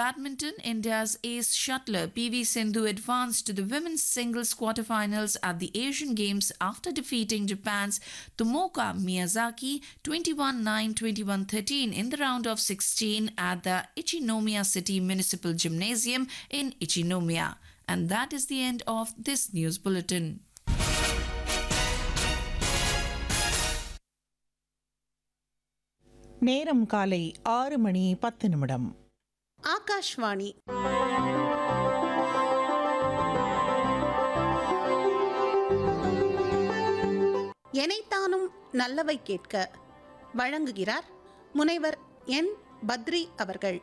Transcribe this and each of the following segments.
badminton, India's ace shuttler PV Sindhu advanced to the women's singles quarterfinals at the Asian Games after defeating Japan's Tomoka Miyazaki 21-9, 21-13 in the round of 16 at the Ichinomiya City Municipal Gymnasium in Ichinomiya. And that is the end of this news bulletin. நேரம் காலை ஆறு மணி பத்து நிமிடம் ஆகாஷ்வாணி எனைத்தானும் நல்லவை கேட்க வழங்குகிறார் முனைவர் என் பத்ரி அவர்கள்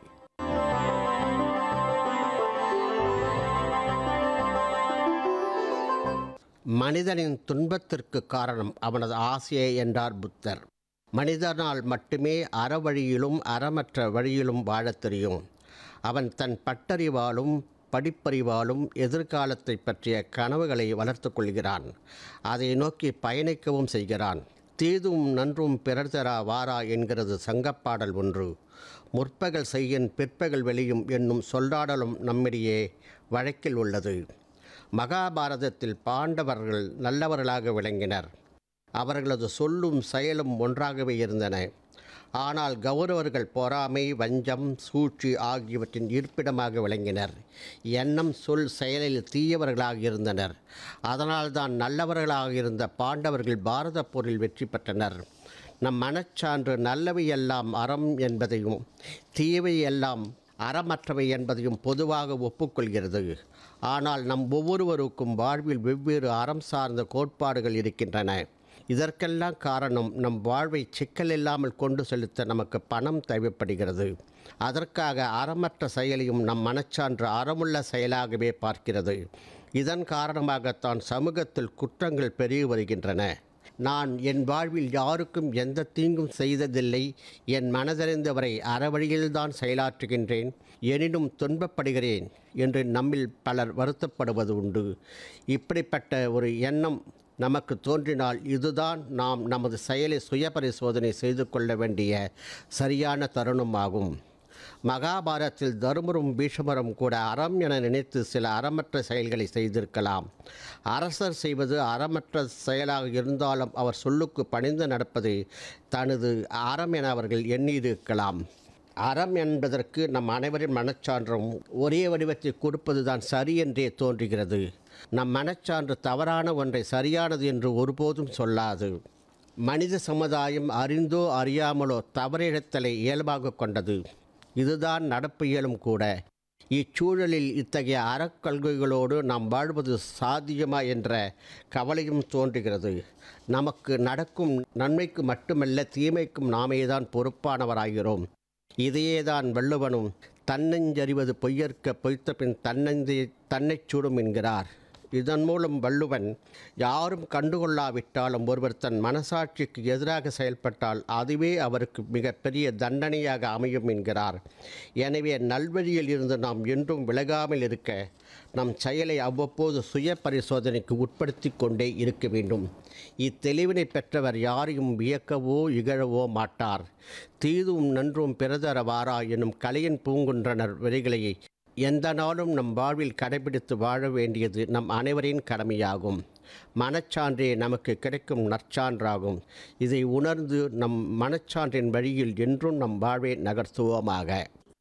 மனிதனின் துன்பத்திற்கு காரணம் அவனது ஆசையே என்றார் புத்தர் மனிதனால் மட்டுமே அறவழியிலும் அறமற்ற வழியிலும் வாழத் தெரியும் அவன் தன் பட்டறிவாலும் படிப்பறிவாலும் எதிர்காலத்தை பற்றிய கனவுகளை வளர்த்து கொள்கிறான் அதை நோக்கி பயணிக்கவும் செய்கிறான் தீதும் நன்றும் பிறர் தரா வாரா என்கிறது சங்கப்பாடல் ஒன்று முற்பகல் செய்யின் பிற்பகல் வெளியும் என்னும் சொல்லாடலும் நம்மிடையே வழக்கில் உள்ளது மகாபாரதத்தில் பாண்டவர்கள் நல்லவர்களாக விளங்கினர் அவர்களது சொல்லும் செயலும் ஒன்றாகவே இருந்தன ஆனால் கௌரவர்கள் பொறாமை வஞ்சம் சூழ்ச்சி ஆகியவற்றின் இருப்பிடமாக விளங்கினர் எண்ணம் சொல் செயலில் தீயவர்களாக இருந்தனர் அதனால்தான் நல்லவர்களாக இருந்த பாண்டவர்கள் பாரத போரில் வெற்றி பெற்றனர் நம் மனச்சான்று நல்லவையெல்லாம் அறம் என்பதையும் தீயவையெல்லாம் அறமற்றவை என்பதையும் பொதுவாக ஒப்புக்கொள்கிறது ஆனால் நம் ஒவ்வொருவருக்கும் வாழ்வில் வெவ்வேறு அறம் சார்ந்த கோட்பாடுகள் இருக்கின்றன இதற்கெல்லாம் காரணம் நம் வாழ்வை சிக்கல் இல்லாமல் கொண்டு செலுத்த நமக்கு பணம் தேவைப்படுகிறது அதற்காக அறமற்ற செயலையும் நம் மனச்சான்று அறமுள்ள செயலாகவே பார்க்கிறது இதன் காரணமாகத்தான் சமூகத்தில் குற்றங்கள் பெருகி வருகின்றன நான் என் வாழ்வில் யாருக்கும் எந்த தீங்கும் செய்ததில்லை என் மனதறிந்தவரை அறவழியில்தான் செயலாற்றுகின்றேன் எனினும் துன்பப்படுகிறேன் என்று நம்மில் பலர் வருத்தப்படுவது உண்டு இப்படிப்பட்ட ஒரு எண்ணம் நமக்கு தோன்றினால் இதுதான் நாம் நமது செயலை சுய பரிசோதனை செய்து கொள்ள வேண்டிய சரியான தருணமாகும் மகாபாரத்தில் தருமரும் பீஷ்மரும் கூட அறம் என நினைத்து சில அறமற்ற செயல்களை செய்திருக்கலாம் அரசர் செய்வது அறமற்ற செயலாக இருந்தாலும் அவர் சொல்லுக்கு பணிந்து நடப்பது தனது அறம் என அவர்கள் எண்ணியிருக்கலாம் அறம் என்பதற்கு நம் அனைவரின் மனச்சான்றும் ஒரே வடிவத்தை கொடுப்பதுதான் சரி என்றே தோன்றுகிறது நம் மனச்சான்று தவறான ஒன்றை சரியானது என்று ஒருபோதும் சொல்லாது மனித சமுதாயம் அறிந்தோ அறியாமலோ தவறிழத்தலை இயல்பாக கொண்டது இதுதான் நடப்பு இயலும் கூட இச்சூழலில் இத்தகைய அறக்கொள்கைகளோடு நாம் வாழ்வது சாத்தியமா என்ற கவலையும் தோன்றுகிறது நமக்கு நடக்கும் நன்மைக்கு மட்டுமல்ல தீமைக்கும் நாமேதான் பொறுப்பானவராகிறோம் இதையேதான் வள்ளுவனும் தன்னஞ்சறிவது பொய்யற்க பொய்த்த பின் தன்னந்தி தன்னைச் சுடும் என்கிறார் இதன் மூலம் வள்ளுவன் யாரும் கண்டுகொள்ளாவிட்டாலும் ஒருவர் தன் மனசாட்சிக்கு எதிராக செயல்பட்டால் அதுவே அவருக்கு மிகப்பெரிய தண்டனையாக அமையும் என்கிறார் எனவே நல்வழியில் இருந்து நாம் என்றும் விலகாமல் இருக்க நம் செயலை அவ்வப்போது சுய பரிசோதனைக்கு உட்படுத்தி கொண்டே இருக்க வேண்டும் இத்தெளிவினை பெற்றவர் யாரையும் வியக்கவோ இகழவோ மாட்டார் தீதும் நன்றும் பிறதர வாரா எனும் கலையின் பூங்குன்றனர் வரிகளை எந்த நாளும் நம் வாழ்வில் கடைபிடித்து வாழ வேண்டியது நம் அனைவரின் கடமையாகும் மனச்சான்றே நமக்கு கிடைக்கும் நற்சான்றாகும் இதை உணர்ந்து நம் மனச்சான்றின் வழியில் என்றும் நம் வாழ்வை நகர்த்துவோமாக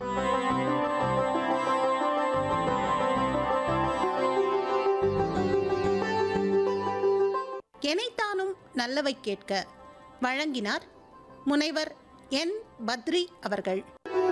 எனைத்தானும் நல்லவை கேட்க வழங்கினார் முனைவர் என் பத்ரி அவர்கள்